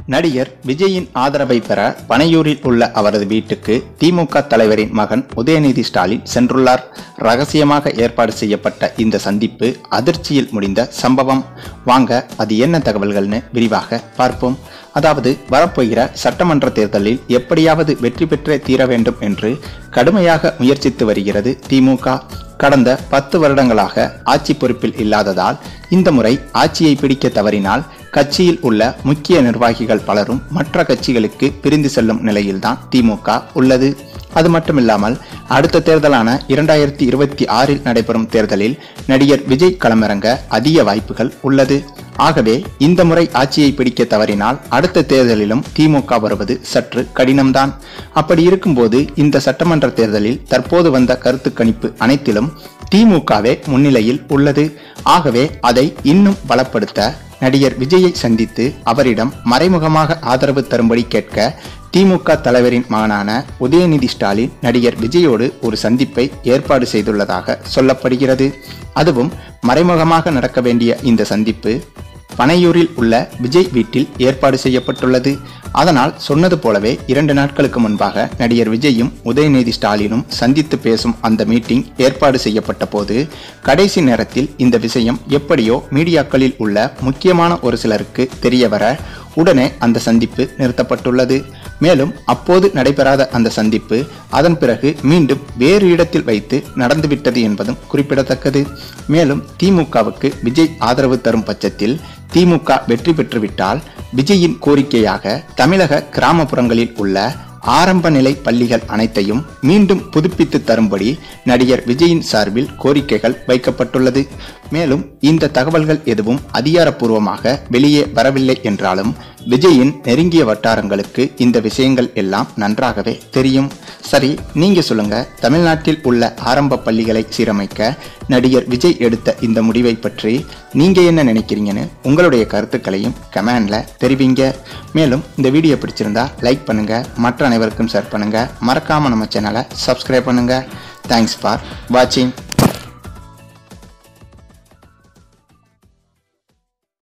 நடிகர் விஜயின் ஆதரவை பெற பனையூரில் உள்ள அவரது வீட்டுக்கு திமுக தலைவரின் மகன் உதயநிதி ஸ்டாலின் சென்றுள்ளார் ரகசியமாக ஏற்பாடு செய்யப்பட்ட இந்த சந்திப்பு அதிர்ச்சியில் முடிந்த சம்பவம் வாங்க அது என்ன தகவல்கள்னு விரிவாக பார்ப்போம் அதாவது வரப்போகிற சட்டமன்ற தேர்தலில் எப்படியாவது வெற்றி பெற்றே தீர வேண்டும் என்று கடுமையாக முயற்சித்து வருகிறது திமுக கடந்த பத்து வருடங்களாக ஆட்சி பொறுப்பில் இல்லாததால் இந்த முறை ஆட்சியை பிடிக்க தவறினால் கட்சியில் உள்ள முக்கிய நிர்வாகிகள் பலரும் மற்ற கட்சிகளுக்கு பிரிந்து செல்லும் நிலையில்தான் திமுக உள்ளது அது மட்டுமில்லாமல் அடுத்த தேர்தலான இரண்டாயிரத்தி இருபத்தி ஆறில் நடைபெறும் தேர்தலில் நடிகர் விஜய் களமிறங்க அதிக வாய்ப்புகள் உள்ளது ஆகவே இந்த முறை ஆட்சியை பிடிக்க தவறினால் அடுத்த தேர்தலிலும் திமுக வருவது சற்று கடினம்தான் அப்படி இருக்கும்போது இந்த சட்டமன்ற தேர்தலில் தற்போது வந்த கருத்து கணிப்பு அனைத்திலும் திமுகவே முன்னிலையில் உள்ளது ஆகவே அதை இன்னும் பலப்படுத்த நடிகர் விஜயை சந்தித்து அவரிடம் மறைமுகமாக ஆதரவு தரும்படி கேட்க திமுக தலைவரின் மகனான உதயநிதி ஸ்டாலின் நடிகர் விஜயோடு ஒரு சந்திப்பை ஏற்பாடு செய்துள்ளதாக சொல்லப்படுகிறது அதுவும் மறைமுகமாக நடக்க வேண்டிய இந்த சந்திப்பு பனையூரில் உள்ள விஜய் வீட்டில் ஏற்பாடு செய்யப்பட்டுள்ளது அதனால் சொன்னது போலவே இரண்டு நாட்களுக்கு முன்பாக நடிகர் விஜயும் உதயநிதி ஸ்டாலினும் சந்தித்து பேசும் அந்த மீட்டிங் ஏற்பாடு செய்யப்பட்ட போது கடைசி நேரத்தில் இந்த விஷயம் எப்படியோ மீடியாக்களில் உள்ள முக்கியமான ஒரு சிலருக்கு தெரிய வர உடனே அந்த சந்திப்பு நிறுத்தப்பட்டுள்ளது மேலும் அப்போது நடைபெறாத அந்த சந்திப்பு அதன் பிறகு மீண்டும் வேறு இடத்தில் வைத்து நடந்துவிட்டது என்பதும் குறிப்பிடத்தக்கது மேலும் திமுகவுக்கு விஜய் ஆதரவு தரும் பட்சத்தில் திமுக வெற்றி பெற்றுவிட்டால் விஜயின் கோரிக்கையாக தமிழக கிராமப்புறங்களில் உள்ள ஆரம்ப நிலை பள்ளிகள் அனைத்தையும் மீண்டும் புதுப்பித்து தரும்படி நடிகர் விஜயின் சார்பில் கோரிக்கைகள் வைக்கப்பட்டுள்ளது மேலும் இந்த தகவல்கள் எதுவும் அதிகாரப்பூர்வமாக வெளியே வரவில்லை என்றாலும் விஜயின் நெருங்கிய வட்டாரங்களுக்கு இந்த விஷயங்கள் எல்லாம் நன்றாகவே தெரியும் சரி நீங்க சொல்லுங்க தமிழ்நாட்டில் உள்ள ஆரம்ப பள்ளிகளை சீரமைக்க நடிகர் விஜய் எடுத்த இந்த முடிவை பற்றி நீங்க என்ன நினைக்கிறீங்கன்னு உங்களுடைய கருத்துக்களையும் கமெண்ட்ல தெரிவிங்க மேலும் இந்த வீடியோ பிடிச்சிருந்தா லைக் பண்ணுங்க மற்ற அனைவருக்கும் ஷேர் பண்ணுங்க மறக்காம நம்ம சேனலை சப்ஸ்கிரைப் பண்ணுங்க தேங்க்ஸ் ஃபார் வாட்சிங்